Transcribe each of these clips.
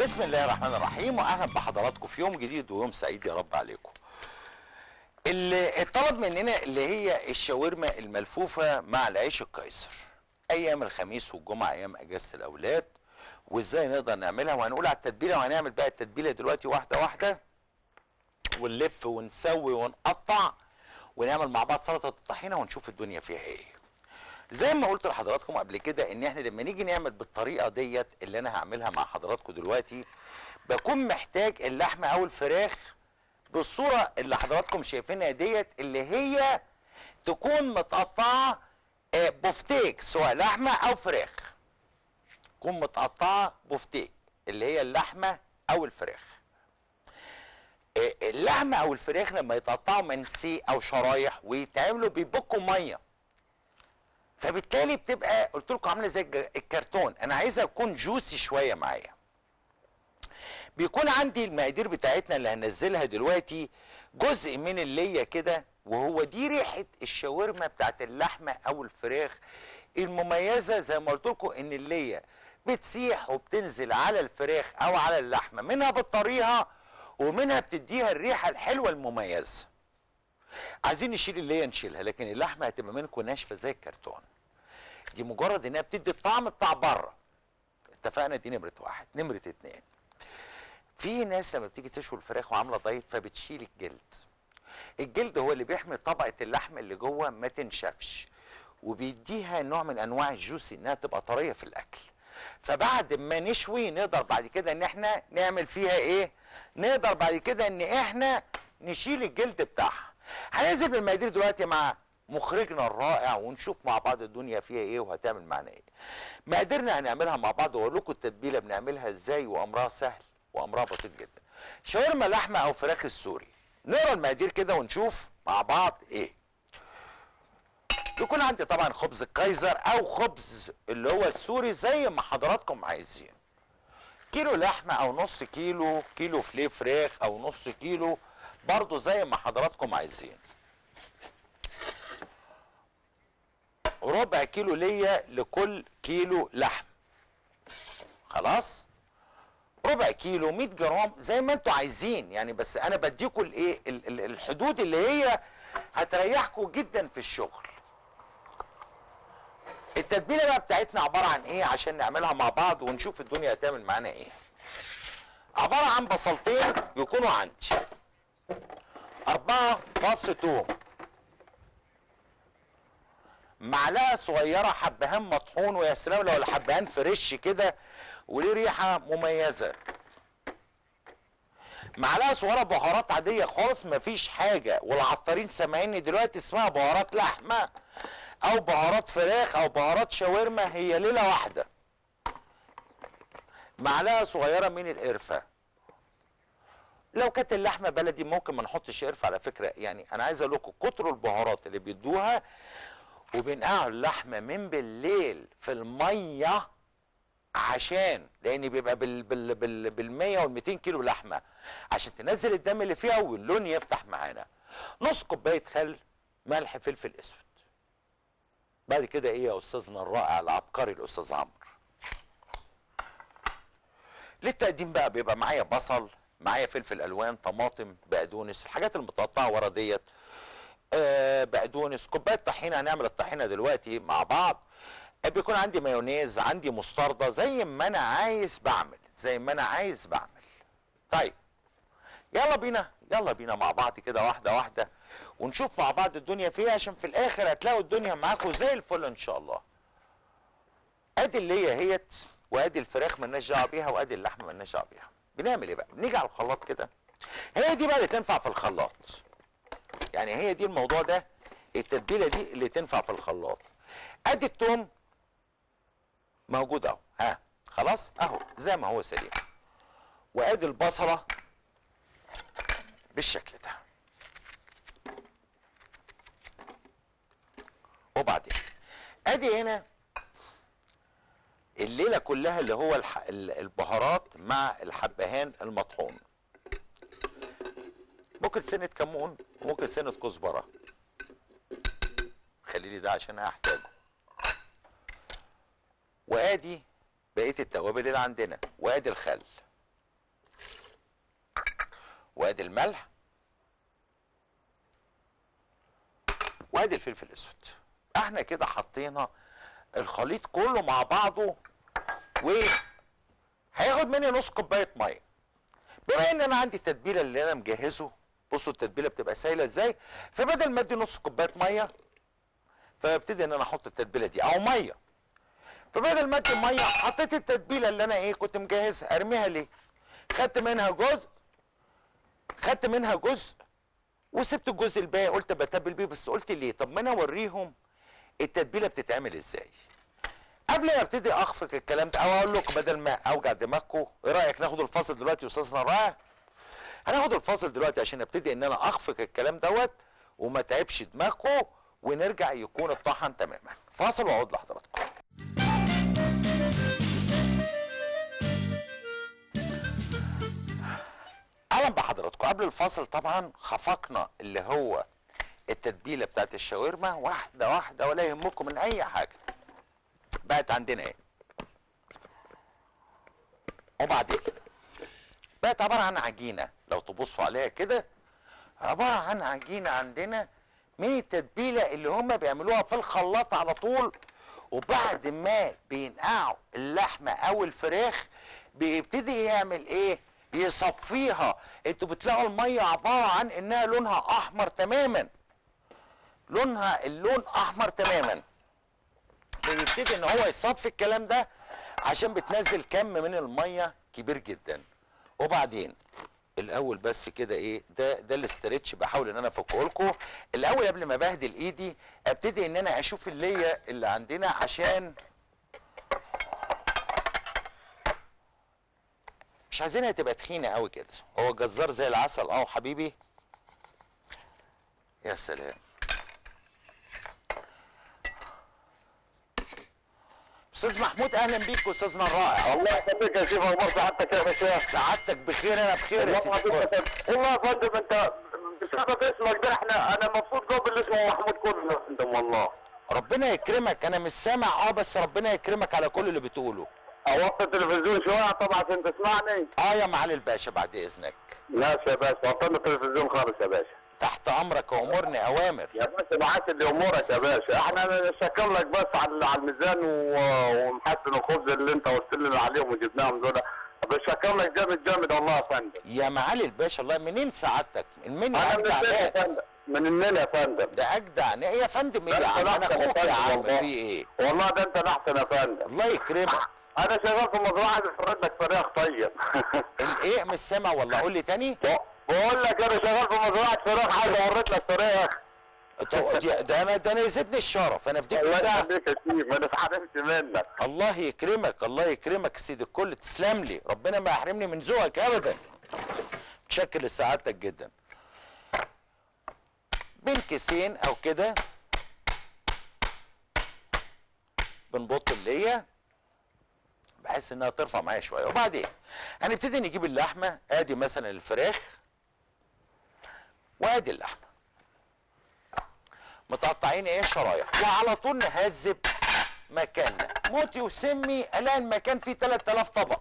بسم الله الرحمن الرحيم واهلا بحضراتكم في يوم جديد ويوم سعيد يا رب عليكم. اللي اتطلب مننا اللي هي الشاورما الملفوفه مع العيش القيصر. ايام الخميس والجمعه ايام اجازه الاولاد وازاي نقدر نعملها وهنقول على التتبيله وهنعمل بقى التتبيله دلوقتي واحده واحده ونلف ونسوي ونقطع ونعمل مع بعض سلطه الطحينه ونشوف الدنيا فيها ايه. زي ما قلت لحضراتكم قبل كده ان احنا لما نيجي نعمل بالطريقه ديت اللي انا هعملها مع حضراتكم دلوقتي بكون محتاج اللحمه او الفراخ بالصوره اللي حضراتكم شايفينها ديت اللي هي تكون متقطعه آه، بفتيك سواء لحمه او فراخ تكون متقطعه بفتيك اللي هي اللحمه او الفراخ آه، اللحمه او الفراخ لما يتقطعوا منسي او شرايح ويتعملوا بيبكوا ميه فبالتالي بتبقى قلت لكم عامله زي الج- الكرتون انا عايزها تكون جوسي شويه معايا بيكون عندي المقادير بتاعتنا اللي هنزلها دلوقتي جزء من اللية كده وهو دي ريحه الشاورما بتاعت اللحمه او الفراخ المميزه زي ما قلت لكم ان اللية بتسيح وبتنزل على الفراخ او على اللحمه منها بتطريها ومنها بتديها الريحه الحلوه المميزه عايزين نشيل اللي نشيلها لكن اللحمه هتبقى منكم ناشفه زي الكرتون دي مجرد انها بتدي الطعم بتاع بره اتفقنا دي نمره واحد نمره اتنين في ناس لما بتيجي تشوي الفراخ وعامله دايت فبتشيل الجلد الجلد هو اللي بيحمي طبقه اللحم اللي جوه ما تنشفش وبيديها نوع من انواع الجوسي انها تبقى طريه في الاكل فبعد ما نشوي نقدر بعد كده ان احنا نعمل فيها ايه نقدر بعد كده ان احنا نشيل الجلد بتاعها هننزل بالمقادير دلوقتي مع مخرجنا الرائع ونشوف مع بعض الدنيا فيها ايه وهتعمل معانا ايه مقاديرنا هنعملها مع بعض واقول لكم التتبيله بنعملها ازاي وامرها سهل وامرها بسيط جدا شاورما لحمه او فراخ السوري نقرا المقادير كده ونشوف مع بعض ايه يكون عندي طبعا خبز الكايزر او خبز اللي هو السوري زي ما حضراتكم عايزين كيلو لحمه او نص كيلو كيلو فليه فراخ او نص كيلو برضو زي ما حضراتكم عايزين ربع كيلو ليا لكل كيلو لحم خلاص ربع كيلو 100 جرام زي ما انتوا عايزين يعني بس انا بديكم الايه ال- ال- الحدود اللي هي هتريحكم جدا في الشغل التتبيله بقى بتاعتنا عباره عن ايه عشان نعملها مع بعض ونشوف الدنيا هتعمل معانا ايه عباره عن بصلتين يكونوا عندي أربعة فص توم معلقة صغيرة حبهان مطحون ويا سلام لو الحبهان فريش كده وليه ريحة مميزة معلقة صغيرة بهارات عادية خالص مفيش حاجة والعطارين سامعيني دلوقتي اسمها بهارات لحمة أو بهارات فراخ أو بهارات شاورما هي ليلة واحدة معلقة صغيرة من القرفة لو كانت اللحمه بلدي ممكن ما نحطش قرفه على فكره يعني انا عايز اقول لكم كتر البهارات اللي بيدوها وبينقعوا اللحمه من بالليل في الميه عشان لان بيبقى بال بال بال بال 100 وال 200 كيلو لحمه عشان تنزل الدم اللي فيها واللون يفتح معانا نص كوبايه خل ملح فلفل اسود بعد كده ايه يا استاذنا الرائع العبقري الاستاذ عمرو للتقديم بقى بيبقى معايا بصل معايا فلفل الوان طماطم بقدونس الحاجات المتقطعه ورا ديت آه بقدونس كوبايه طحينه هنعمل الطحينه دلوقتي مع بعض آه بيكون عندي مايونيز عندي مستردة زي ما انا عايز بعمل زي ما انا عايز بعمل طيب يلا بينا يلا بينا مع بعض كده واحده واحده ونشوف مع بعض الدنيا فيها عشان في الاخر هتلاقوا الدنيا معاكم زي الفل ان شاء الله ادي اللي هي هيت وادي الفراخ مالناش دعوه بيها وادي اللحمه مالناش دعوه بيها بنعمل ايه بقى بنيجي على الخلاط كده هي دي بقى اللي تنفع في الخلاط يعني هي دي الموضوع ده التتبيله دي اللي تنفع في الخلاط ادي التوم موجود اهو ها خلاص اهو زي ما هو سليم وادي البصله بالشكل ده وبعدين ادي هنا الليله كلها اللي هو الح... ال- البهارات مع الحبهان المطحون ممكن سنه كمون وممكن سنه كزبره خلي لي ده عشان هحتاجه وادي بقيه التوابل اللي عندنا وادي الخل وادي الملح وادي الفلفل الاسود احنا كده حطينا الخليط كله مع بعضه و هياخد مني نص كوبايه ميه بما ان انا عندي التتبيله اللي انا مجهزه بصوا التتبيله بتبقى سايله ازاي فبدل ما ادي نص كوبايه ميه فببتدي ان انا احط التتبيله دي او ميه فبدل ما ادي ميه حطيت التتبيله اللي انا ايه كنت مجهزها ارميها ليه خدت منها جزء خدت منها جزء وسبت الجزء الباقي قلت بتبل بيه بس قلت ليه طب ما انا اوريهم التتبيله بتتعمل ازاي قبل ما ابتدي اخفق الكلام ده او اقول لكم بدل ما اوجع دماغكم ايه رايك ناخد الفاصل دلوقتي يا استاذنا رائع هناخد الفاصل دلوقتي عشان ابتدي ان انا اخفق الكلام دوت وما تعبش دماغكم ونرجع يكون الطحن تماما فاصل واعود لحضراتكم اهلا بحضراتكم قبل الفاصل طبعا خفقنا اللي هو التتبيله بتاعت الشاورما واحده واحده ولا يهمكم من اي حاجه بقت عندنا ايه وبعدين بقت عباره عن عجينه لو تبصوا عليها كده عباره عن عجينه عندنا من التتبيله اللي هم بيعملوها في الخلاط على طول وبعد ما بينقعوا اللحمه او الفراخ بيبتدي يعمل ايه يصفيها انتوا بتلاقوا الميه عباره عن انها لونها احمر تماما لونها اللون احمر تماما بيبتدي ان هو يصفي الكلام ده عشان بتنزل كم من الميه كبير جدا وبعدين الاول بس كده ايه ده ده الاسترتش بحاول ان انا افكه لكم الاول قبل ما بهدل ايدي ابتدي ان انا اشوف الليه اللي عندنا عشان مش عايزينها تبقى تخينه قوي كده هو جزار زي العسل اه حبيبي يا سلام استاذ محمود اهلا بيك استاذنا الرائع الله يخليك يا شيخ اخبار سعادتك يا باشا سعادتك بخير انا بخير يا والله سيدي العظيم يا فندم. والله يا فندم انت بسبب اسمك ده احنا انا مبسوط قوي باللي اسمه محمود كله يا فندم والله ربنا يكرمك انا مش سامع اه بس ربنا يكرمك على كل اللي بتقوله اوطي التلفزيون شويه طبعا عشان تسمعني اه يا معالي الباشا بعد اذنك ماشي يا باشا وطينا التلفزيون خالص يا باشا تحت امرك وامرني اوامر يا باشا معاك اللي امورك يا باشا احنا شكر لك بس على على الميزان و- ومحسن الخبز اللي انت قلت لنا عليهم وجبناهم دول بشكر لك جامد جامد والله يا فندم يا معالي الباشا الله منين سعادتك من انا من اجدع النيل يا ناس فندم من النيل يا فندم ده اجدع نا- يا فندم ايه يا لا، عم لا، انا أحسن يا اخوك يا فندم عم والله. في ايه والله ده انت الاحسن يا فندم الله يكرمك انا شغال في مزرعه بفرد لك فراخ طيب الايه مش سامع والله قول لي تاني بقول لك انا شغال في مزرعه فراخ عايز اورد لك فراخ طب دي- ده انا ده انا يزيدني الشرف انا في دي الله ساعه يخليك يا شيخ ما انا اتحرمت منك الله يكرمك الله يكرمك سيد الكل تسلم لي ربنا ما يحرمني من ذوقك ابدا متشكر لسعادتك جدا بين كيسين او كده بنبط الليه بحيث انها ترفع معايا شويه وبعدين هنبتدي نجيب اللحمه ادي مثلا الفراخ وادي اللحمه متقطعين ايه شرايح وعلى طول نهذب مكاننا موتي وسمي الاقي المكان فيه 3000 طبق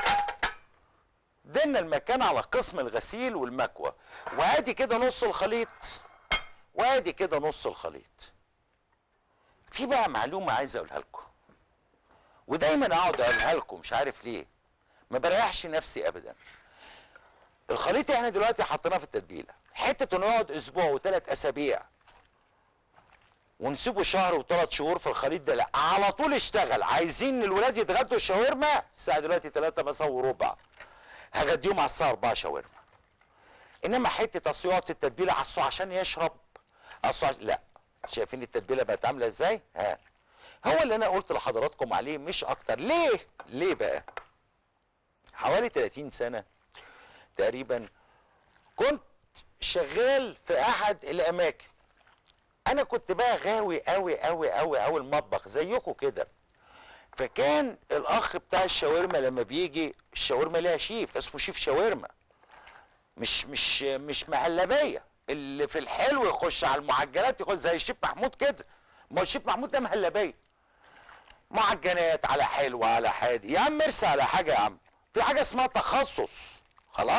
دنا المكان على قسم الغسيل والمكوى وادي كده نص الخليط وادي كده نص الخليط في بقى معلومه عايز اقولها لكم ودايما اقعد اقولها لكم مش عارف ليه ما بريحش نفسي ابدا الخليط احنا دلوقتي حطيناه في التتبيله حته انه يقعد اسبوع وثلاث اسابيع ونسيبه شهر وثلاث شهور في الخليط ده لا على طول اشتغل عايزين الولاد يتغدوا الشاورما الساعه دلوقتي 3 مثلا وربع هغديهم على الساعه 4 شاورما انما حته اصل يقعد في التتبيله على الصبح عشان يشرب اصل عش- لا شايفين التتبيله بقت عامله ازاي ها هو اللي انا قلت لحضراتكم عليه مش اكتر ليه ليه بقى حوالي 30 سنه تقريبا كنت شغال في احد الاماكن انا كنت بقى غاوي قوي قوي قوي قوي المطبخ زيكم كده فكان الاخ بتاع الشاورما لما بيجي الشاورما ليها شيف اسمه شيف شاورما مش مش مش مهلبيه اللي في الحلو يخش على المعجنات يخش زي الشيف محمود كده ما هو الشيف محمود ده مهلبيه معجنات على حلو على حادي يا عم ارسى على حاجه يا عم في حاجه اسمها تخصص خلاص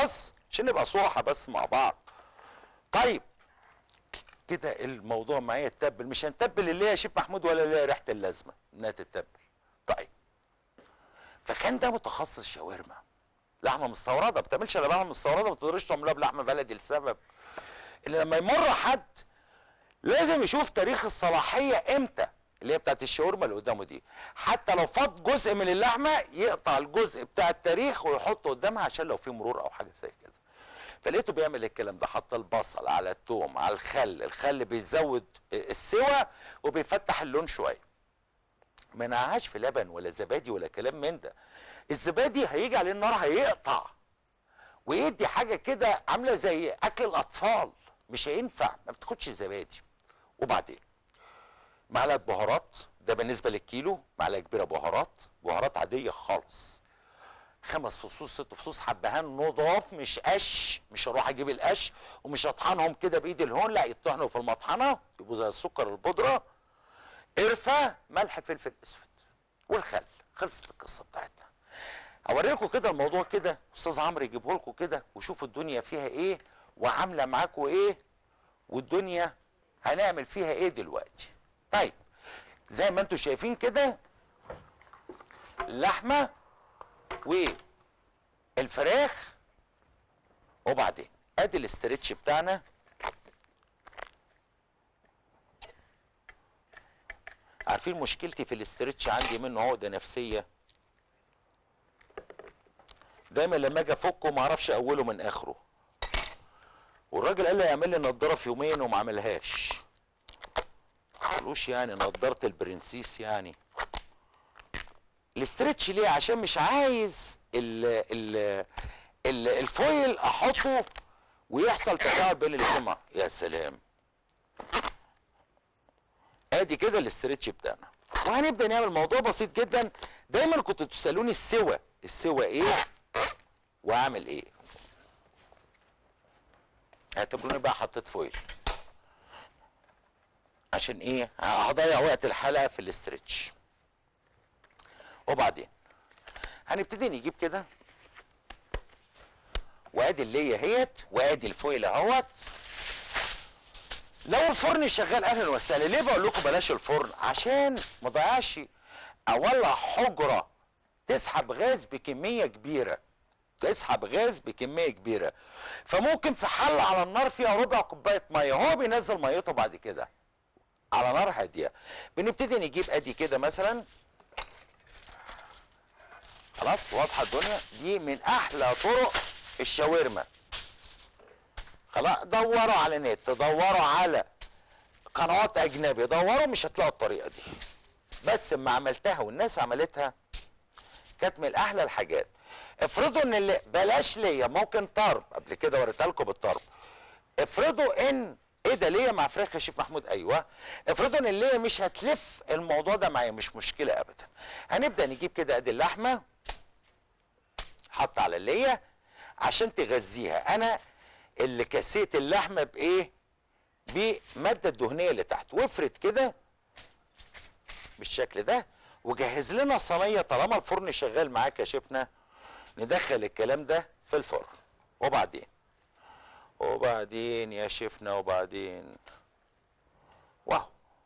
عشان نبقى صراحه بس مع بعض طيب كده الموضوع معايا اتبل مش هنتبل اللي هي شيف محمود ولا اللي هي ريحه اللازمه انها تتبل طيب فكان ده متخصص شاورما لحمه مستورده ما بتعملش الا لحمه مستورده ما تقدرش تعملها بلحمه بلدي لسبب اللي لما يمر حد لازم يشوف تاريخ الصلاحيه امتى اللي هي بتاعت الشاورما اللي قدامه دي حتى لو فات جزء من اللحمه يقطع الجزء بتاع التاريخ ويحطه قدامها عشان لو في مرور او حاجه زي كده فلقيته بيعمل الكلام ده حط البصل على التوم على الخل الخل بيزود السوى وبيفتح اللون شويه ما نقعهاش في لبن ولا زبادي ولا كلام من ده الزبادي هيجي عليه النار هيقطع ويدي حاجه كده عامله زي اكل الاطفال مش هينفع ما بتاخدش زبادي وبعدين معلقه بهارات ده بالنسبه للكيلو معلقه كبيره بهارات بهارات عاديه خالص خمس فصوص ست فصوص حبهان نضاف مش قش مش هروح اجيب القش ومش هطحنهم كده بايد الهون لا يطحنوا في المطحنه يبقوا زي السكر البودره قرفه ملح فلفل اسود والخل خلصت القصه بتاعتنا اوريكم كده الموضوع كده استاذ عمرو يجيبه لكم كده وشوفوا الدنيا فيها ايه وعامله معاكم ايه والدنيا هنعمل فيها ايه دلوقتي طيب زي ما انتم شايفين كده اللحمه والفراخ وبعدين ادي الاسترتش بتاعنا عارفين مشكلتي في الاسترتش عندي منه عقده نفسيه دايما لما اجي افكه ما اعرفش اوله من اخره والراجل قال لي يعمل لي نضاره في يومين وما عملهاش قالوش يعني نضاره البرنسيس يعني الاسترتش ليه عشان مش عايز ال ال ال الفويل احطه ويحصل تفاعل بين الاثنين يا سلام ادي كده الاسترتش بتاعنا وهنبدا نعمل موضوع بسيط جدا دايما كنتوا تسالوني السوى السوى ايه واعمل ايه اعتبروني بقى حطيت فويل عشان ايه هضيع وقت الحلقه في الاسترتش وبعدين هنبتدي نجيب كده وادي اللي هيت وادي الفويل اهوت لو الفرن شغال اهلا وسهلا ليه بقول لكم بلاش الفرن عشان ما ضيعش اولع حجره تسحب غاز بكميه كبيره تسحب غاز بكميه كبيره فممكن في حل على النار فيها ربع كوبايه ميه هو بينزل ميته بعد كده على نار هاديه بنبتدي نجيب ادي كده مثلا خلاص واضحه الدنيا دي من احلى طرق الشاورما خلاص دوروا على نت دوروا على قنوات اجنبي دوروا مش هتلاقوا الطريقه دي بس اما عملتها والناس عملتها كانت من احلى الحاجات افرضوا ان اللي بلاش ليا ممكن طرب قبل كده وريتها لكم بالطرب افرضوا ان ايه ده ليا مع فراخ يا شيف محمود ايوه افرضوا ان الليا مش هتلف الموضوع ده معايا مش مشكله ابدا هنبدا نجيب كده ادي اللحمه حط على الليا عشان تغذيها انا اللي كسيت اللحمه بايه بماده الدهنيه اللي تحت وافرد كده بالشكل ده وجهز لنا صينيه طالما الفرن شغال معاك يا شيفنا ندخل الكلام ده في الفرن وبعدين وبعدين يا شيفنا وبعدين واو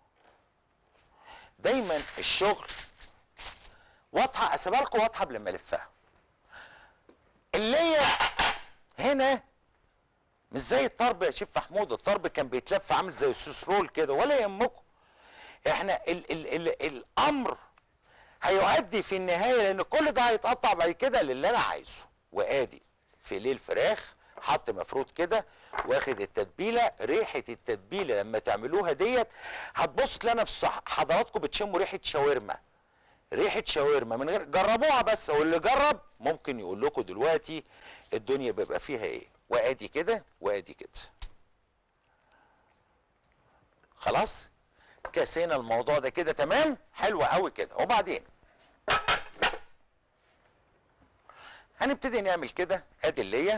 دايما الشغل واضحه اسيبها لكم واضحه قبل ما الفها اللي هي هنا مش زي الطرب يا شيف محمود الطرب كان بيتلف عامل زي السوس رول كده ولا يهمكم احنا ال ال ال الامر هيؤدي في النهايه لان كل ده هيتقطع بعد كده للي انا عايزه وادي فيليه الفراخ حط مفروض كده واخد التتبيله ريحه التتبيله لما تعملوها ديت هتبص تلاقي نفس حضراتكم بتشموا ريحه شاورما ريحه شاورما من غير جربوها بس واللي جرب ممكن يقول لكم دلوقتي الدنيا بيبقى فيها ايه وادي كده وادي كده خلاص كسينا الموضوع ده كده تمام حلو قوي كده وبعدين هنبتدي نعمل كده ادي اللي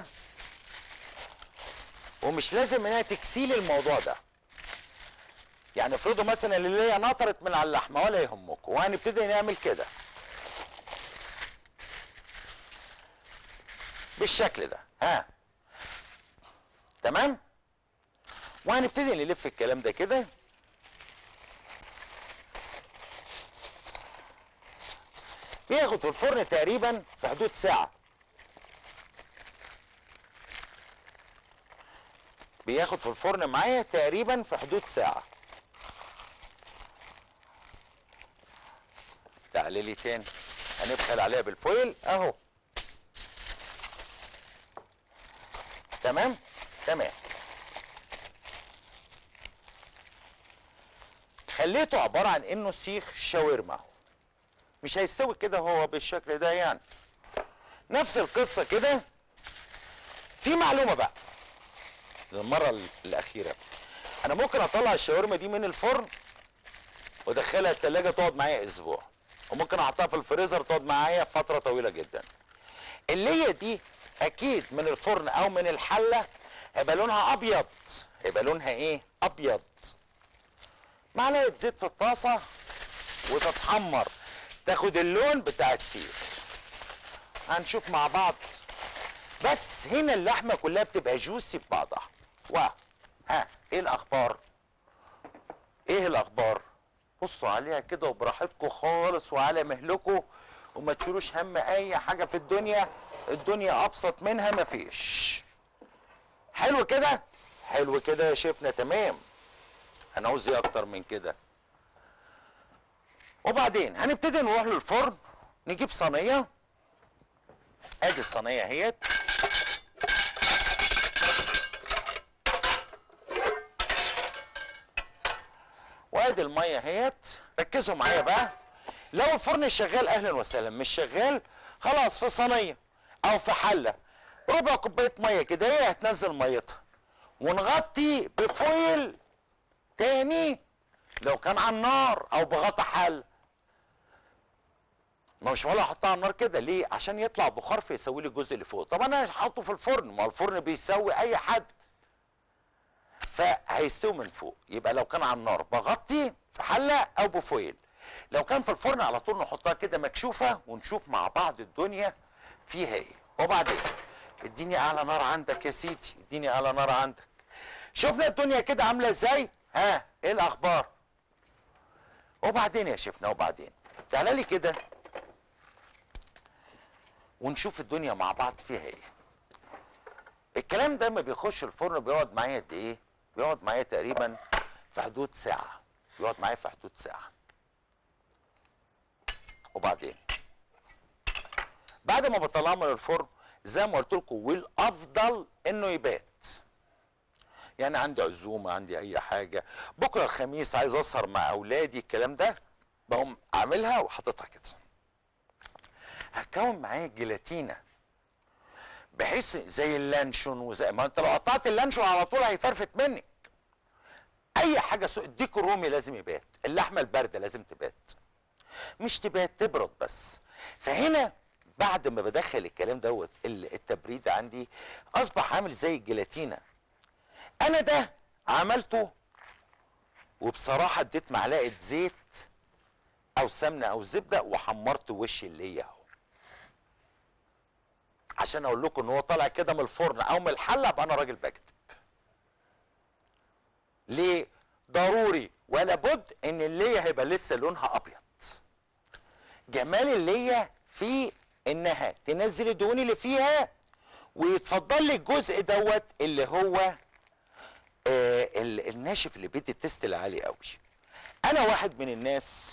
ومش لازم انها تكسيل الموضوع ده يعني افرضوا مثلا اللي هي نطرت من على اللحمه ولا يهمكم وهنبتدي نعمل كده بالشكل ده ها تمام وهنبتدي نلف الكلام ده كده بياخد في الفرن تقريبا في حدود ساعة بياخد في الفرن معايا تقريبا في حدود ساعة تعالي لي تاني هنبخل عليها بالفويل اهو تمام تمام خليته عبارة عن انه سيخ شاورما مش هيستوي كده هو بالشكل ده يعني نفس القصة كده في معلومة بقى للمرة ال- الأخيرة أنا ممكن أطلع الشاورما دي من الفرن وأدخلها التلاجة تقعد معايا أسبوع وممكن أحطها في الفريزر تقعد معايا فترة طويلة جدا اللي هي دي أكيد من الفرن أو من الحلة هيبقى لونها أبيض هيبقى لونها إيه؟ أبيض معلقة زيت في الطاسة وتتحمر تاخد اللون بتاع السيخ هنشوف مع بعض بس هنا اللحمه كلها بتبقى جوسي في بعضها و ها ايه الاخبار ايه الاخبار بصوا عليها كده وبراحتكم خالص وعلى مهلكم وما تشيلوش هم اي حاجه في الدنيا الدنيا ابسط منها مفيش حلو كده حلو كده يا شيفنا تمام هنعوز ايه اكتر من كده وبعدين هنبتدي نروح للفرن نجيب صينيه ادي الصينيه اهيت وادي الميه اهيت ركزوا معايا بقى لو الفرن شغال اهلا وسهلا مش شغال خلاص في صينيه او في حله ربع كوبايه ميه كده هي هتنزل ميتها ونغطي بفويل تاني لو كان على النار او بغطا حل ما مش ولا احطها على النار كده ليه عشان يطلع بخار فيسوي لي الجزء اللي فوق طب انا هحطه في الفرن ما الفرن بيسوي اي حد فهيستوي من فوق يبقى لو كان على النار بغطي في حله او بفويل لو كان في الفرن على طول نحطها كده مكشوفه ونشوف مع بعض الدنيا فيها ايه وبعدين اديني اعلى نار عندك يا سيدي اديني اعلى نار عندك شفنا الدنيا كده عامله ازاي ها ايه الاخبار وبعدين يا شفنا وبعدين تعالى لي كده ونشوف الدنيا مع بعض فيها ايه الكلام ده ما بيخش الفرن بيقعد معايا قد ايه بيقعد معايا تقريبا في حدود ساعة بيقعد معايا في حدود ساعة وبعدين بعد ما بطلعه من الفرن زي ما قلت لكم والافضل انه يبات يعني عندي عزومه عندي اي حاجه بكره الخميس عايز اسهر مع اولادي الكلام ده بقوم عاملها وحاططها كده هتكون معايا جيلاتينا بحيث زي اللانشون وزي ما انت لو قطعت اللانشون على طول هيفرفت منك اي حاجه سوق الديك الرومي لازم يبات اللحمه البارده لازم تبات مش تبات تبرد بس فهنا بعد ما بدخل الكلام دوت ال- التبريد عندي اصبح عامل زي الجيلاتينا انا ده عملته وبصراحه اديت معلقه زيت او سمنه او زبده وحمرت وش اللي اهو عشان اقول لكم ان هو طالع كده من الفرن او من الحله ابقى انا راجل بكتب ليه ضروري ولا بد ان الليه هيبقى لسه لونها ابيض جمال الليه في انها تنزل الدهون اللي فيها ويتفضل لي الجزء دوت اللي هو آه ال- الناشف اللي بيدي التست العالي قوي انا واحد من الناس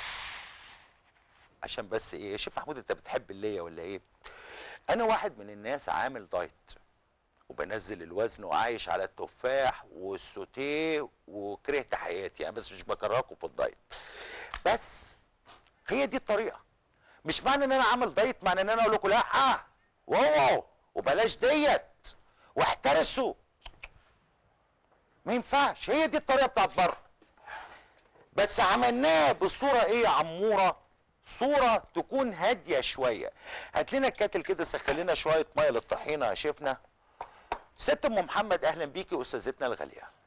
عشان بس ايه شوف محمود انت بتحب الليه ولا ايه انا واحد من الناس عامل دايت وبنزل الوزن وعايش على التفاح والسوتيه وكرهت حياتي يعني بس مش بكرهكم في الدايت بس هي دي الطريقه مش معنى ان انا عامل دايت معنى ان انا اقول لكم لا آه واو وبلاش ديت واحترسوا ما ينفعش هي دي الطريقه بتاعت بره بس عملناها بصوره ايه يا عموره صوره تكون هاديه شويه هات لنا الكاتل كده سخن لنا شويه ميه للطحينه يا شيفنا ست ام محمد اهلا بيكي استاذتنا الغاليه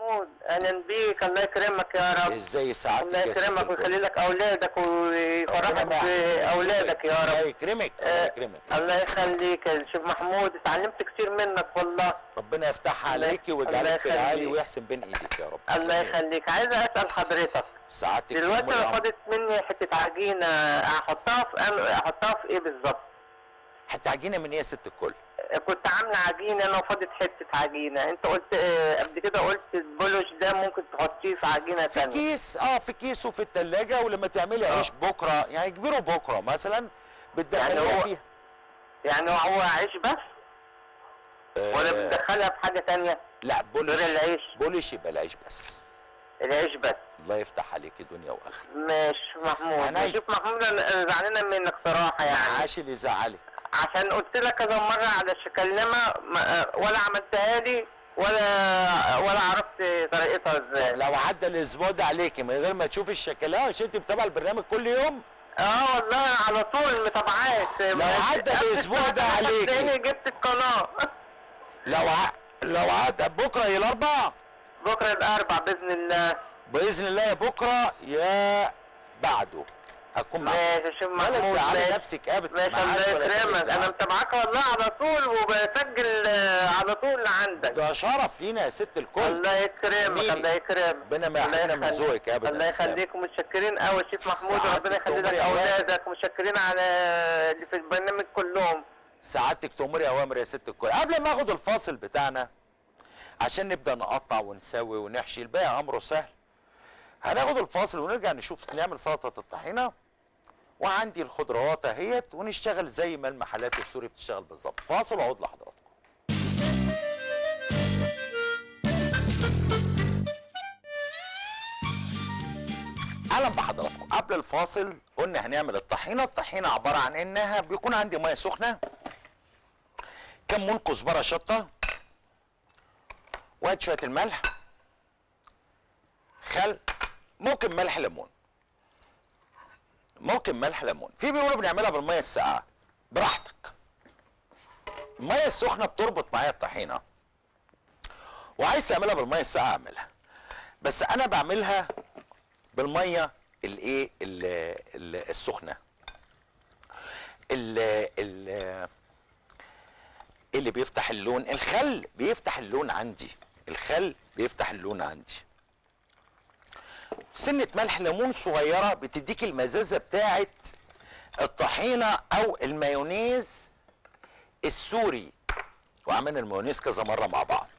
محمود اهلا بيك الله يكرمك يا رب ازاي سعادتك الله يا ست يكرمك الكل؟ ويخلي لك اولادك ويفرحك ربنا يحفظك. باولادك يا الله رب يكرمك الله آه، يكرمك الله يخليك يا شيخ محمود اتعلمت كتير منك والله ربنا يفتحها الله- عليكي الله ويجعلك في العالي يخليك. ويحسن بين ايدك يا رب الله تسلمي. يخليك عايز اسال حضرتك سعادتك دلوقتي أم انا العمر. خدت مني حته عجينه احطها في أن- احطها في ايه بالظبط حتى عجينه من ايه يا ست الكل كنت عامله عجينه انا وفضت حته عجينه انت قلت آه، قبل كده قلت البولوش ده ممكن تحطيه في عجينه في ثانيه كيس اه في كيس وفي الثلاجه ولما تعملي عيش بكره يعني كبيره بكره مثلا بتدخليها يعني هو- فيها يعني هو عيش بس ولا آه بتدخلها في حاجه ثانيه لا بولش غير العيش بولش يبقى العيش بس العيش بس الله يفتح عليكي دنيا واخره مش محمود عينيا. شوف محمود انا أنا زعلانه منك صراحه يعني عاش اللي زعلك عشان قلت لك كذا مره على الشكلمه ما- ولا عملتها لي ولا ولا عرفت طريقتها ازاي لو عدى الاسبوع ده عليكي من غير ما تشوفي الشكلاوه عشان انت بتابعه البرنامج كل يوم اه والله على طول متابعات لو عدى الأسبوع ده عليكي. تاني جبت القناه لو ع... لو عدى بكره يا الاربع بكره الاربع باذن الله باذن الله يا بكره يا بعده هكون معاك ماشي يا شيخ ولا محمود تزعلي ماشي. نفسك ابدا ماشي معاك الله ولا يكرمك تزعلي. انا متابعاك والله على طول وبسجل آه، على طول عندك ده شرف لينا يا ست الكل الله يكرمك جميل. الله يكرمك ربنا ما يحرمنا من يخليك. ذوقك أبداً. الله تسلم. يخليك ومتشكرين قوي يا شيخ محمود سعادتك وربنا يخلي لك تؤمري أوامر. اولادك ومتشكرين على اللي في البرنامج كلهم سعادتك تأمري اوامر يا ست الكل قبل ما اخد الفاصل بتاعنا عشان نبدا نقطع ونسوي ونحشي الباقي امره سهل هناخد الفاصل ونرجع نشوف نعمل سلطه الطحينه وعندي الخضروات اهيت ونشتغل زي ما المحلات السوري بتشتغل بالظبط فاصل واعود لحضراتكم اهلا بحضراتكم قبل الفاصل قلنا هنعمل الطحينه الطحينه عباره عن انها بيكون عندي ميه سخنه كمون كزبره شطه وادي شويه الملح خل ممكن ملح ليمون ممكن ملح ليمون في بيقولوا بنعملها بالميه الساقعه براحتك الميه السخنه بتربط معايا الطحينه وعايز تعملها بالميه الساقعه اعملها بس انا بعملها بالميه الايه ال- ال- السخنه ال ال اللي بيفتح اللون الخل بيفتح اللون عندي الخل بيفتح اللون عندي سنة ملح ليمون صغيرة بتديك المزازة بتاعت الطحينة أو المايونيز السوري وعملنا المايونيز كذا مرة مع بعض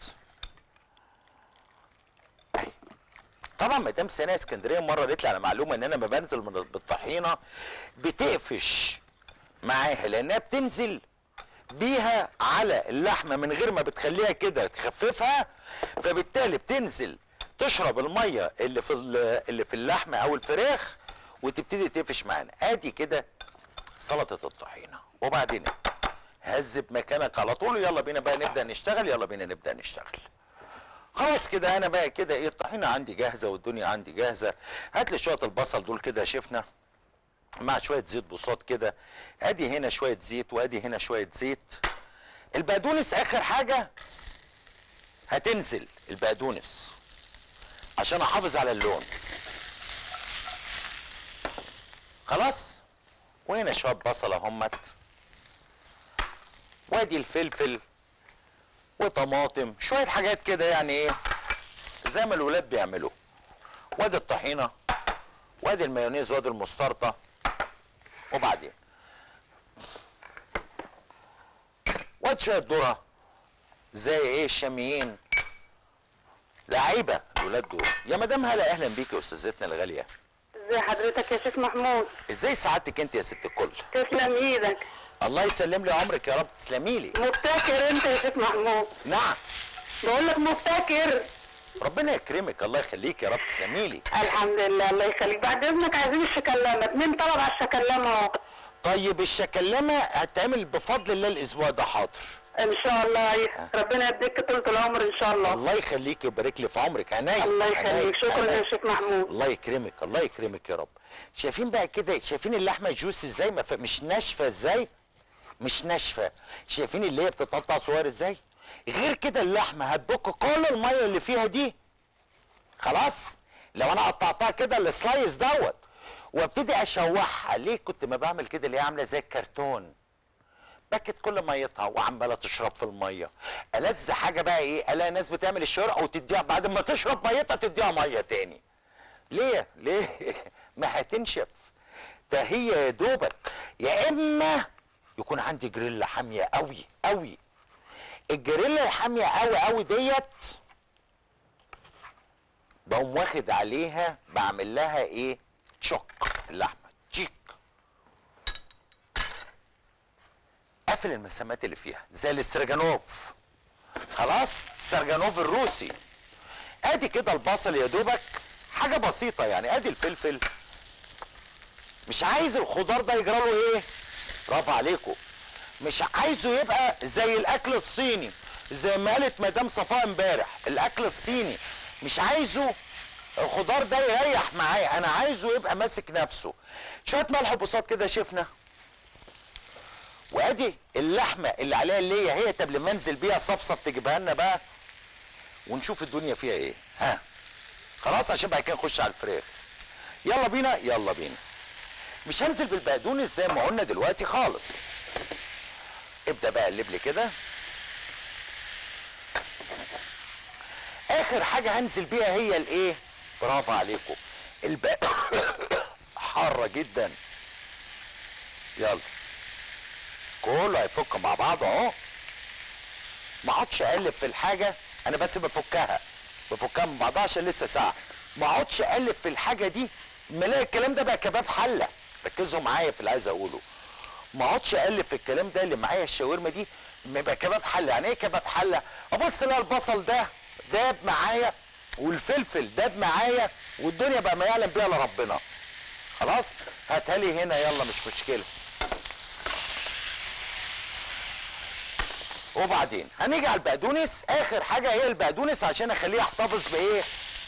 أهي. طبعا مدام سنة اسكندرية مرة قالت لي على معلومة ان انا ما بنزل من بالطحينة بتقفش معاها لانها بتنزل بيها على اللحمه من غير ما بتخليها كده تخففها فبالتالي بتنزل تشرب الميه اللي في ال- اللي في اللحمه او الفراخ وتبتدي تقفش معانا ادي كده سلطه الطحينه وبعدين هزب مكانك على طول يلا بينا بقى نبدا نشتغل يلا بينا نبدا نشتغل خلاص كده انا بقى كده ايه الطحينه عندي جاهزه والدنيا عندي جاهزه هات لي شويه البصل دول كده يا شفنا مع شويه زيت بساط كده ادي هنا شويه زيت وادي هنا شويه زيت البقدونس اخر حاجه هتنزل البقدونس عشان احافظ على اللون خلاص وهنا شويه بصل اهمت وادي الفلفل وطماطم شويه حاجات كده يعني ايه زي ما الولاد بيعملوا وادي الطحينه وادي المايونيز وادي المستردة وبعدين وادي شويه ذره زي ايه الشاميين لعيبه الولاد دول يا مدام هلا اهلا بيك يا استاذتنا الغاليه ازي حضرتك يا شيخ محمود ازاي سعادتك انت يا ست الكل تسلم ايدك الله يسلم لي عمرك يا رب تسلمي لي مبتكر انت يا شيخ محمود نعم بقول لك مبتكر ربنا يكرمك الله يخليك يا رب تسلمي لي الحمد لله الله يخليك بعد اذنك عايزين الشكلامه اتنين طلب على الشكلامه اهو طيب الشكلمه هتعمل بفضل الله الاسبوع ده حاضر ان شاء الله ربنا يديك طول العمر ان شاء الله الله يخليك ويبارك لي في عمرك عينيا الله عينيا، يخليك شكرا عينيا. يا شيخ محمود الله يكرمك الله يكرمك يا رب شايفين بقى كده شايفين اللحمه جوس ازاي ما ف... مش ناشفه ازاي مش ناشفه شايفين اللي هي بتتقطع صغير ازاي غير كده اللحمه هتبك كل الميه اللي فيها دي خلاص لو انا قطعتها كده السلايس دوت وابتدي اشوحها ليه كنت ما بعمل كده اللي هي عامله زي الكرتون بكت كل ميتها وعماله تشرب في الميه ألذ حاجه بقى ايه الاقي ناس بتعمل الشوربه وتديها بعد ما تشرب ميتها تديها ميه تاني ليه ليه ما هتنشف ده هي يا دوبك يا اما يكون عندي جريلا حاميه قوي قوي الجريلا الحاميه قوي قوي ديت بقوم واخد عليها بعمل لها ايه تشوك اللحمه تشيك قافل المسامات اللي فيها زي الاسترجانوف خلاص استرجانوف الروسي ادي كده البصل يا دوبك حاجه بسيطه يعني ادي الفلفل مش عايز الخضار ده يجرى له ايه برافو عليكم مش عايزه يبقى زي الاكل الصيني زي ما قالت مدام صفاء امبارح الاكل الصيني مش عايزه الخضار ده يريح معايا انا عايزه يبقى ماسك نفسه شويه ملح وبساط كده شفنا وادي اللحمه اللي عليها اللي هي طب لما انزل بيها صفصف تجيبها لنا بقى ونشوف الدنيا فيها ايه ها خلاص عشان بعد كده نخش على الفراخ يلا بينا يلا بينا مش هنزل بالبقدونس زي ما قلنا دلوقتي خالص ابدا بقى قلب لي كده اخر حاجه هنزل بيها هي الايه برافو عليكم البق حاره جدا يلا كله هيفك مع بعض اهو ما اقعدش اقلب في الحاجه انا بس بفكها بفكها من بعضها عشان لسه ساعه ما اقعدش اقلب في الحاجه دي ما الاقي الكلام ده بقى كباب حله ركزوا معايا في اللي عايز اقوله ما اقعدش اقلب في الكلام ده اللي معايا الشاورما دي ما يبقى كباب حله يعني ايه كباب حله ابص الاقي البصل ده داب معايا والفلفل داب معايا والدنيا بقى ما يعلم بيها الا ربنا خلاص هاتها لي هنا يلا مش مشكله وبعدين هنيجي على البقدونس اخر حاجه هي البقدونس عشان اخليه يحتفظ بايه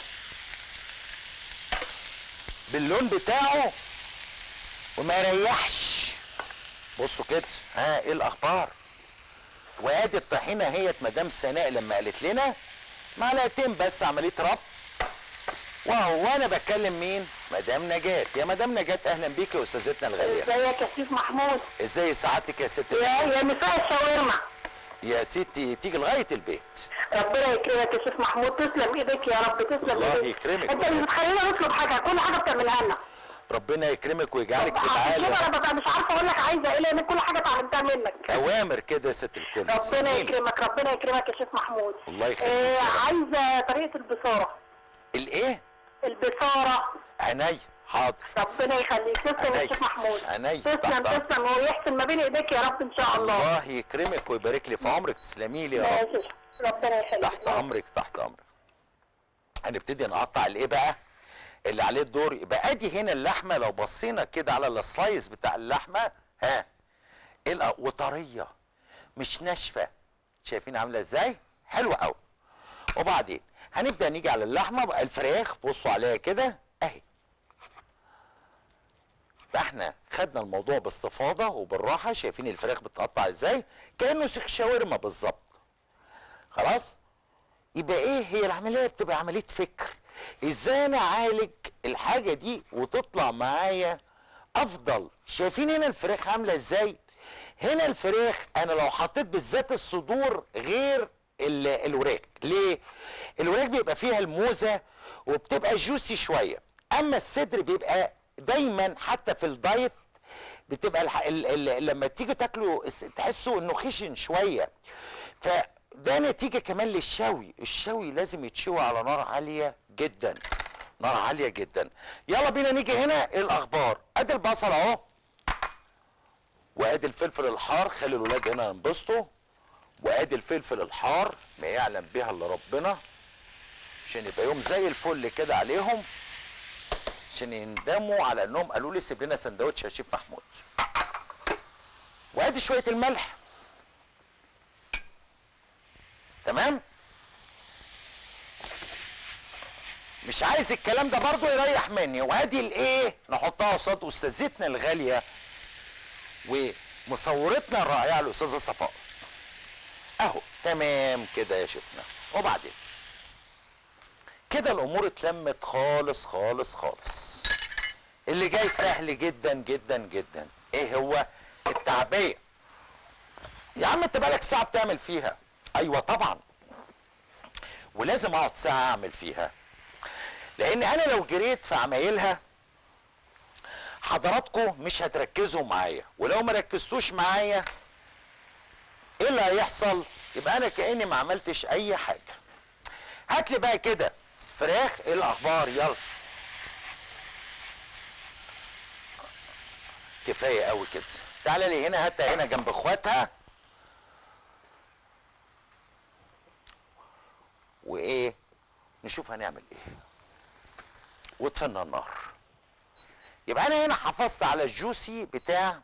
باللون بتاعه وما يريحش بصوا كده ها ايه الاخبار وادي الطحينه هي مدام سناء لما قالت لنا معلقتين بس عمليه ربط وهو انا بتكلم مين مدام نجاة يا مدام نجاة اهلا بيك يا استاذتنا الغاليه ازيك يا سيف محمود ازاي سعادتك يا ست يا يا مساء الشاورما يا ستي تيجي لغايه البيت ربنا يكرمك يا شيخ محمود تسلم ايدك يا رب تسلم الله ايدك يكرمك. انت اللي بتخلينا نطلب حاجه كل حاجه بتعملها لنا ربنا يكرمك ويجعلك عشان تتعالى كده انا ببقى مش عارفه اقول لك عايزه ايه لان كل حاجه اتعلمتها منك اوامر كده يا ست الكل ربنا سيبيني. يكرمك ربنا يكرمك يا شيخ محمود الله يخليك آه يا رب. عايزه طريقه البصاره الايه البصاره عينيا حاضر ربنا يخليك تسلم يا عينيا. شيخ محمود عينيا. تسلم تحت أمرك. تسلم ويحسن ما بين ايديك يا رب ان شاء الله الله يكرمك ويبارك لي في عمرك تسلمي لي يا رب ماشي ربنا يخليك تحت امرك تحت امرك هنبتدي نقطع الايه بقى اللي عليه الدور يبقى ادي هنا اللحمه لو بصينا كده على السلايس بتاع اللحمه ها ايه الأ- وطريه مش ناشفه شايفين عامله ازاي حلوه قوي وبعدين هنبدا نيجي على اللحمه بقى الفراخ بصوا عليها كده اهي بقى احنا خدنا الموضوع باستفاضه وبالراحه شايفين الفراخ بتقطع ازاي كانه سيخ شاورما بالظبط خلاص يبقى ايه هي العمليه بتبقى عمليه فكر ازاي انا اعالج الحاجه دي وتطلع معايا افضل شايفين هنا الفراخ عامله ازاي هنا الفراخ انا لو حطيت بالذات الصدور غير ال- الوراك ليه الوراك بيبقى فيها الموزه وبتبقى جوسي شويه اما الصدر بيبقى دايما حتى في الدايت بتبقى الح... ال... ال... لما تيجي تاكله اس- تحسوا انه خشن شويه فده نتيجه كمان للشوي الشوي لازم يتشوي على نار عاليه جدا نار عاليه جدا يلا بينا نيجي هنا إيه الاخبار ادي البصل اهو وادي الفلفل الحار خلي الولاد هنا ينبسطوا وادي الفلفل الحار ما يعلم بها الا ربنا عشان يبقى يوم زي الفل كده عليهم عشان يندموا على انهم قالوا لي سيب لنا سندوتش يا شيف محمود وادي شويه الملح تمام مش عايز الكلام ده برضو يريح مني وادي الايه نحطها قصاد استاذتنا الغاليه ومصورتنا الرائعه الاستاذه صفاء اهو تمام كده يا شيخنا وبعدين كده الامور اتلمت خالص خالص خالص اللي جاي سهل جدا جدا جدا ايه هو التعبيه يا عم انت بقالك ساعه بتعمل فيها ايوه طبعا ولازم اقعد ساعه اعمل فيها لان انا لو جريت في عمايلها حضراتكم مش هتركزوا معايا ولو ما ركزتوش معايا ايه اللي هيحصل يبقى انا كاني ما عملتش اي حاجه هات لي بقى كده فراخ ايه الاخبار يلا كفايه قوي كده تعالى لي هنا هاتها هنا جنب اخواتها وايه نشوف هنعمل ايه وطفنا النار يبقى انا هنا حافظت على الجوسي بتاع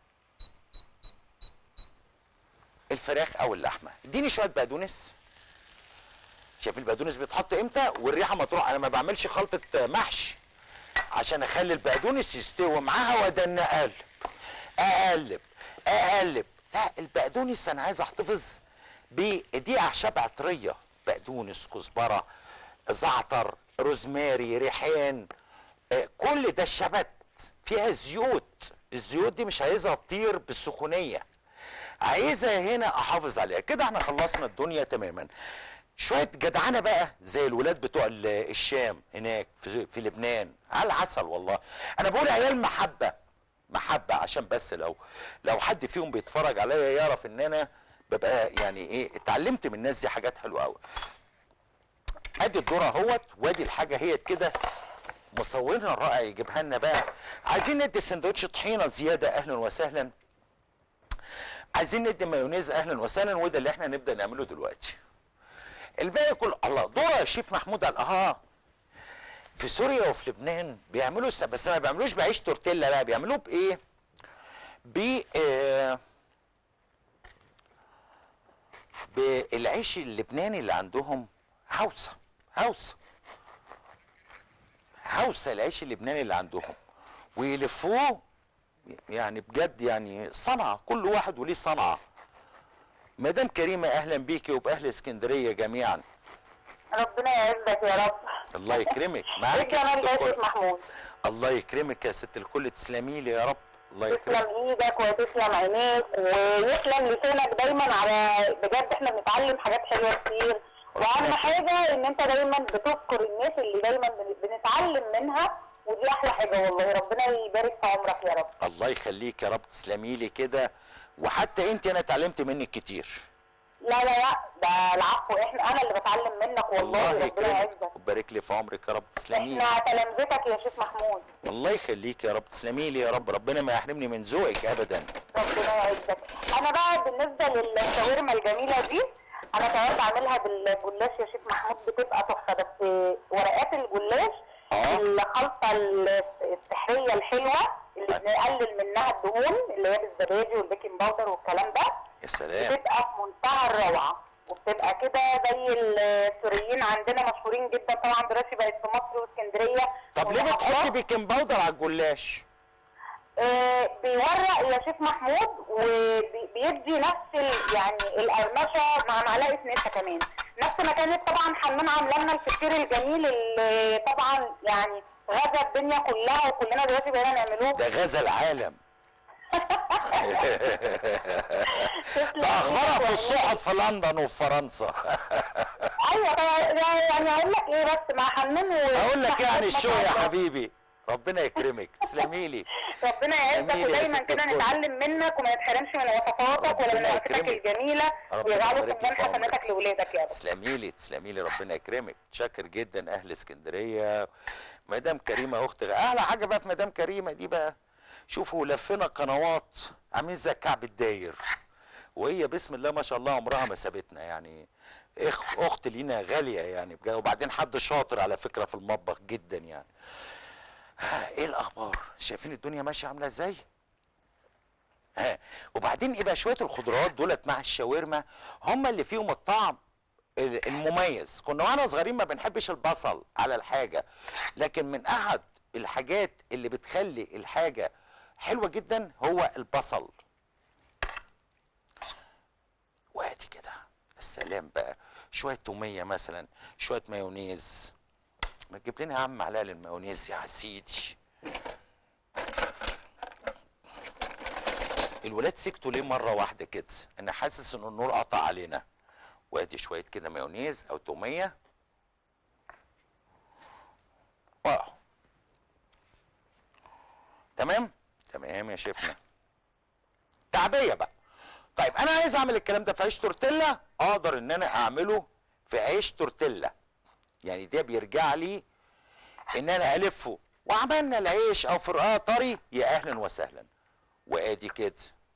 الفراخ او اللحمه اديني شويه بقدونس شايف البقدونس بيتحط امتى والريحه ما تروح انا ما بعملش خلطه محشي عشان اخلي البقدونس يستوي معاها وادن اقلب اقلب اقلب لا البقدونس انا عايز احتفظ بدي اعشاب عطريه بقدونس كزبره زعتر روزماري ريحان آه، كل ده الشبت فيها زيوت الزيوت دي مش عايزها تطير بالسخونيه عايزها هنا احافظ عليها كده احنا خلصنا الدنيا تماما شويه جدعنه بقى زي الولاد بتوع ال- الشام هناك في, في لبنان على العسل والله انا بقول عيال محبه محبه عشان بس لو لو حد فيهم بيتفرج عليا يعرف ان انا ببقى يعني ايه اتعلمت من الناس دي حاجات حلوه قوي ادي الذره اهوت وادي الحاجه هي كده مصورنا الرائع يجيبها لنا بقى عايزين ندي سندوتش طحينه زياده اهلا وسهلا عايزين ندي مايونيز اهلا وسهلا وده اللي احنا نبدا نعمله دلوقتي الباقي كله الله دورة يا شيف محمود قال اه في سوريا وفي لبنان بيعملوا س- بس ما بيعملوش بعيش تورتيلا لا بيعملوه بايه ب آه بالعيش اللبناني اللي عندهم هوسه هوسه هوسه العيش اللبناني اللي عندهم ويلفوه يعني بجد يعني صنعه كل واحد وليه صنعه مدام كريمه اهلا بيكي وباهل اسكندريه جميعا ربنا يعزك يا رب الله يكرمك ايه معاك يا الجمال ست ده يا الكل شيخ محمود الله يكرمك يا ست الكل تسلمي لي يا رب الله يكرمك تسلم ايدك وتسلم عينيك ويسلم لسانك دايما على بجد احنا بنتعلم حاجات حلوه كتير واهم حاجه ان انت دايما بتذكر الناس اللي دايما بن- بنتعلم منها ودي احلى حاجه والله ربنا يبارك في عمرك يا رب الله يخليك يا رب تسلمي لي كده وحتى انت انا اتعلمت منك كتير لا لا لا ده العفو احنا انا اللي بتعلم منك والله الله ربنا يكرمك يعزك ويبارك لي في عمرك يا رب تسلمي لي احنا تلامذتك يا شيخ محمود الله يخليك يا رب تسلمي لي يا رب ربنا ما يحرمني من ذوقك ابدا ربنا يعزك انا بقى بالنسبه للشاورما الجميله دي انا كمان بعملها بالجلاش يا شيخ محمود بتبقى تحفه بس ورقات الجلاش آه. الخلطه السحريه الحلوه اللي بنقلل منها الدهون اللي هي بالزبادي والبيكنج باودر والكلام ده يا سلام بتبقى في منتهى الروعه وبتبقى كده زي السوريين عندنا مشهورين جدا طبعا دلوقتي بقت في مصر واسكندريه طب ليه والمحافظات. بتحطي بيكنج باودر على الجلاش آه، بيورق يا شيخ محمود وبيدي نفس ال- يعني القرمشه مع معلقه نشا كمان نفس ما كانت طبعا حنان عامله لنا الفطير الجميل اللي طبعا يعني غزا الدنيا كلها وكلنا دلوقتي بقينا نعملوه ده غزا العالم تسلم ده اخبارها إيدك في وعينيك. الصحف في لندن وفي فرنسا ايوه طبعا يعني هقول لك ايه بس مع حنان و اقول لك يعني الشو يا حبيبي حبيبي ربنا يكرمك تسلمي لي ربنا يعزك جميل يا ودايما ست كده الكل. نتعلم منك وما نتحرمش من وصفاتك ولا من ربنا وصفاتك يكرمك. الجميله ربنا ويجعله يبارك في لك في عمرك. حسناتك لاولادك يا رب تسلمي لي تسلمي لي ربنا يكرمك شاكر جدا اهل اسكندريه مدام كريمه اخت احلى حاجه بقى في مدام كريمه دي بقى شوفوا لفينا قنوات عاملين زي الكعب الداير وهي بسم الله ما شاء الله عمرها ما سابتنا يعني اخ اخت لينا غاليه يعني بجد وبعدين حد شاطر على فكره في المطبخ جدا يعني ها، ايه الاخبار شايفين الدنيا ماشيه عامله ازاي ها وبعدين يبقى شويه الخضروات دولت مع الشاورما هم اللي فيهم الطعم ال- المميز كنا واحنا صغيرين ما بنحبش البصل على الحاجه لكن من احد الحاجات اللي بتخلي الحاجه حلوه جدا هو البصل وادي كده السلام بقى شويه توميه مثلا شويه مايونيز ما تجيب لنا يا عم معلقه للمايونيز يا سيدي الولاد سكتوا ليه مره واحده كده انا حاسس ان النور قطع علينا وادي شويه كده مايونيز او توميه واو تمام تمام يا شيفنا تعبيه بقى طيب انا عايز اعمل الكلام ده في عيش تورتيلا اقدر ان انا اعمله في عيش تورتيلا يعني ده بيرجع لي ان انا الفه وعملنا العيش او فرقاه طري يا اهلا وسهلا وادي كده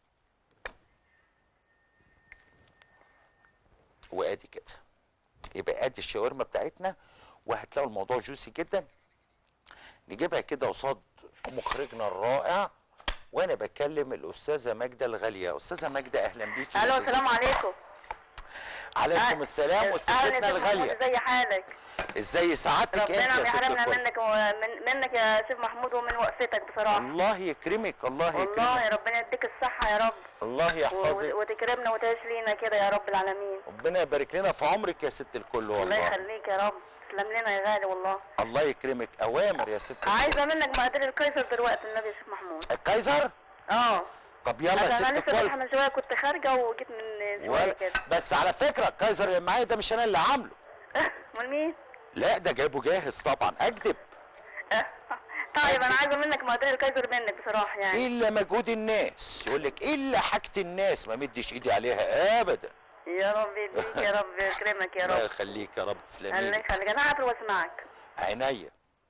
وادي كده يبقى ادي الشاورما بتاعتنا وهتلاقوا الموضوع جوسي جدا نجيبها كده قصاد مخرجنا الرائع وانا بكلم الاستاذه ماجده الغاليه استاذه ماجده اهلا بيكي يا الو أستاذة. السلام عليكم عليكم السلام اهلا استاذتنا يا سيف محمود الغاليه ازي حالك ازاي سعادتك انت ربنا يا ما ست يحرمنا الكل منك ومن منك يا سيف محمود ومن وقفتك بصراحه الله يكرمك الله والله يكرمك ربنا يديك الصحه يا رب الله و- يحفظك وتكرمنا وتعيش لينا كده يا رب العالمين ربنا يبارك لنا في عمرك يا ست الكل الله والله يخليك يا رب تسلم لنا يا غالي والله الله يكرمك اوامر يا ست الكل عايزه منك مقادير القيصر دلوقتي النبي يا سيف محمود الكايزر اه طب يلا يا انا ست أنا لسه الكل رايحه من شويه كنت خارجه وجيت من شويه ولا كده بس على فكره الكايزر اللي معايا ده مش انا اللي عامله امال مين؟ لا ده جايبه جاهز طبعا اكذب طيب انا عايزه منك مقادير القيصر منك بصراحه يعني الا مجهود الناس يقول لك الا حاجه الناس ما مدش ايدي عليها ابدا يا رب يديك يا رب يكرمك يا الله رب يخليك يا رب تسلمي الله لي يخليك انا عارفه واسمعك عينيا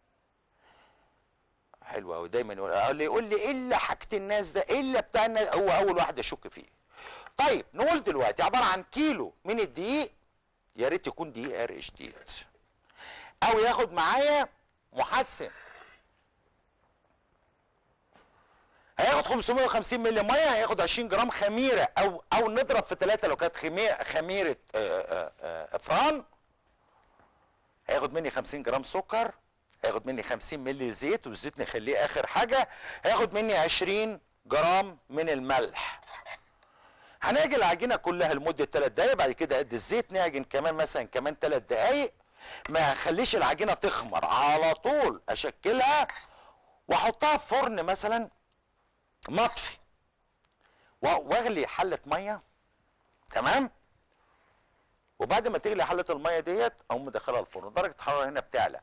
حلوه قوي دايما يقول يقول لي يقول لي الا حاجه الناس ده الا بتاع الناس هو اول واحد اشك فيه طيب نقول دلوقتي عباره عن كيلو من الدقيق يا ريت يكون دقيق عرق شديد او ياخد معايا محسن هياخد 550 مللي ميه هياخد 20 جرام خميره او او نضرب في ثلاثه لو كانت خميره خميره آه، آه، آه، فران هياخد مني 50 جرام سكر هياخد مني 50 مللي زيت والزيت نخليه اخر حاجه هياخد مني 20 جرام من الملح هنعجن العجينه كلها لمده 3 دقايق بعد كده قد الزيت نعجن كمان مثلا كمان 3 دقايق ما اخليش العجينه تخمر على طول اشكلها واحطها في فرن مثلا مطفي و- واغلي حله ميه تمام وبعد ما تغلي حله الميه ديت اقوم مدخلها الفرن درجه الحراره هنا بتعلى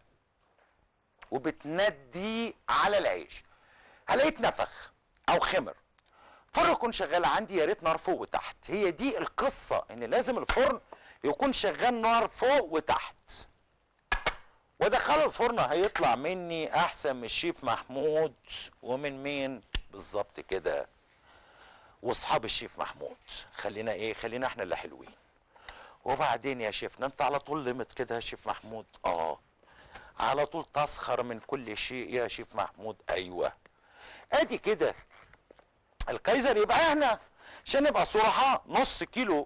وبتندي على العيش هلاقيه اتنفخ او خمر الفرن يكون شغال عندي يا ريت نار فوق وتحت هي دي القصه ان لازم الفرن يكون شغال نار فوق وتحت وادخله الفرن هيطلع مني احسن من الشيف محمود ومن مين بالظبط كده واصحاب الشيف محمود خلينا ايه خلينا احنا اللي حلوين وبعدين يا شيفنا انت على طول لمت كده يا شيف محمود اه على طول تسخر من كل شيء يا شيف محمود ايوه ادي كده الكايزر يبقى احنا عشان نبقى صراحة نص كيلو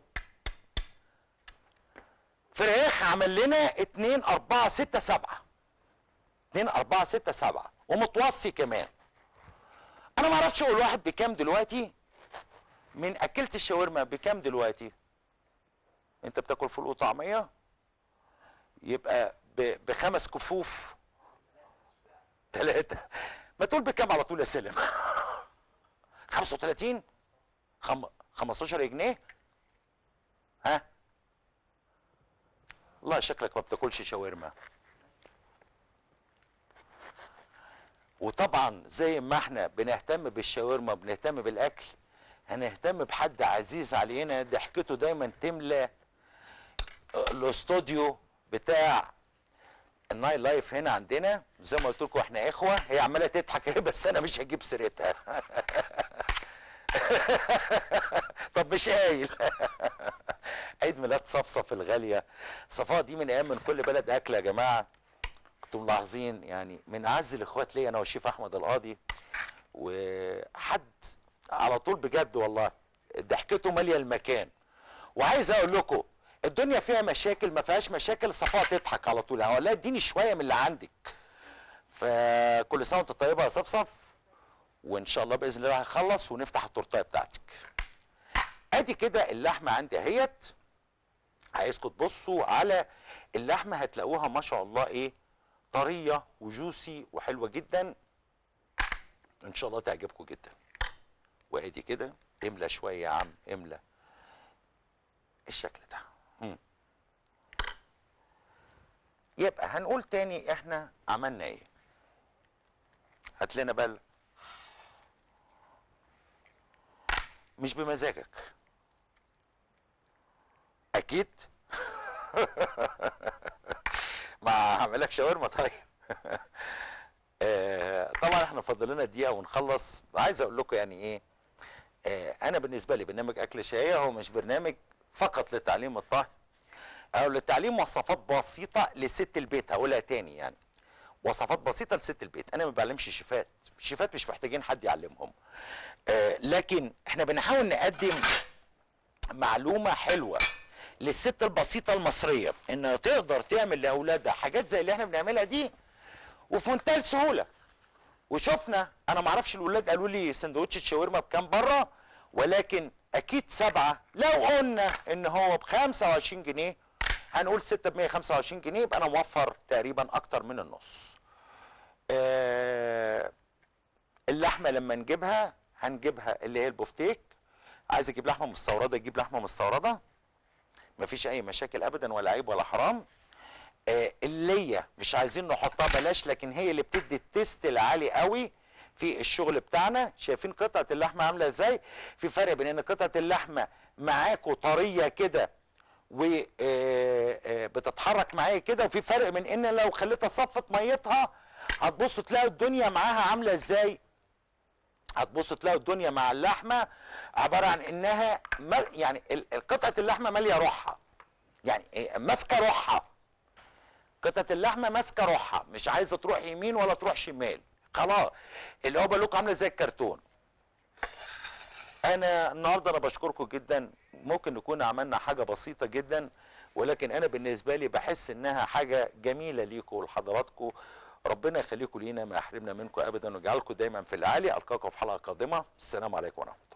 فراخ عمل لنا اتنين اربعة ستة سبعة اتنين اربعة ستة سبعة ومتوصي كمان انا ما اعرفش اقول واحد بكام دلوقتي من اكلت الشاورما بكام دلوقتي انت بتاكل فول وطعميه يبقى ب- بخمس كفوف ثلاثة ما تقول بكام على طول يا سلم 35 خم... 15 جنيه ها والله شكلك ما بتاكلش شاورما وطبعا زي ما احنا بنهتم بالشاورما بنهتم بالاكل هنهتم بحد عزيز علينا ضحكته دايما تملى الاستوديو بتاع النايل لايف هنا عندنا زي ما قلت لكم احنا اخوه هي عماله تضحك اهي بس انا مش هجيب سيرتها طب مش قايل عيد ميلاد صفصف الغاليه صفاء دي من ايام من كل بلد اكله يا جماعه كنتوا ملاحظين يعني من اعز الاخوات ليا انا والشيف احمد القاضي وحد على طول بجد والله ضحكته ماليه المكان وعايز اقول لكم الدنيا فيها مشاكل ما فيهاش مشاكل صفاء تضحك على طول يعني لا اديني شويه من اللي عندك فكل سنه وانت طيبه يا صفصف وان شاء الله باذن الله هخلص ونفتح التورتايه بتاعتك ادي كده اللحمه عندي اهيت عايزكم تبصوا على اللحمه هتلاقوها ما شاء الله ايه طريه وجوسي وحلوه جدا ان شاء الله تعجبكم جدا وادي كده املى شويه يا عم املى الشكل ده مم. يبقى هنقول تاني احنا عملنا ايه هات لنا بقى ال- مش بمزاجك اكيد ما هعملك شاورما طيب آه، طبعا احنا فاضل لنا دقيقه ونخلص عايز اقول لكم يعني ايه آه، انا بالنسبه لي برنامج اكل شهيه هو مش برنامج فقط لتعليم الطهي او لتعليم وصفات بسيطه لست البيت هقولها تاني يعني وصفات بسيطه لست البيت انا ما بعلمش شيفات الشيفات مش محتاجين حد يعلمهم آه، لكن احنا بنحاول نقدم معلومه حلوه للست البسيطه المصريه انها تقدر تعمل لاولادها حاجات زي اللي احنا بنعملها دي وفي منتهى السهوله وشفنا انا ما اعرفش الولاد قالوا لي سندوتش الشاورما بكام بره ولكن اكيد سبعه لو قلنا ان هو ب 25 جنيه هنقول 6 ب 125 جنيه يبقى انا موفر تقريبا اكتر من النص. آه اللحمه لما نجيبها هنجيبها اللي هي البفتيك عايز اجيب لحمه مستورده اجيب لحمه مستورده مفيش اي مشاكل ابدا ولا عيب ولا حرام آه، اللية مش عايزين نحطها بلاش لكن هي اللي بتدي التيست العالي قوي في الشغل بتاعنا شايفين قطعة اللحمة عاملة ازاي في فرق بين ان قطعة اللحمة معاكوا طرية كده وبتتحرك معايا كده وفي فرق من ان لو خليتها صفت ميتها هتبصوا تلاقوا الدنيا معاها عاملة ازاي هتبصوا تلاقوا الدنيا مع اللحمة عبارة عن انها ما- يعني ال- ال- قطعة اللحمة مالية روحها يعني إيه، ماسكة روحها قطعة اللحمة ماسكة روحها مش عايزة تروح يمين ولا تروح شمال خلاص اللي هو بقول لكم عاملة زي الكرتون انا النهارده انا بشكركم جدا ممكن نكون عملنا حاجة بسيطة جدا ولكن انا بالنسبة لي بحس انها حاجة جميلة ليكم ولحضراتكم ربنا يخليكم لينا ما يحرمنا منكم ابدا ويجعلكم دايما في العالي القاكم في حلقة قادمة السلام عليكم ورحمة الله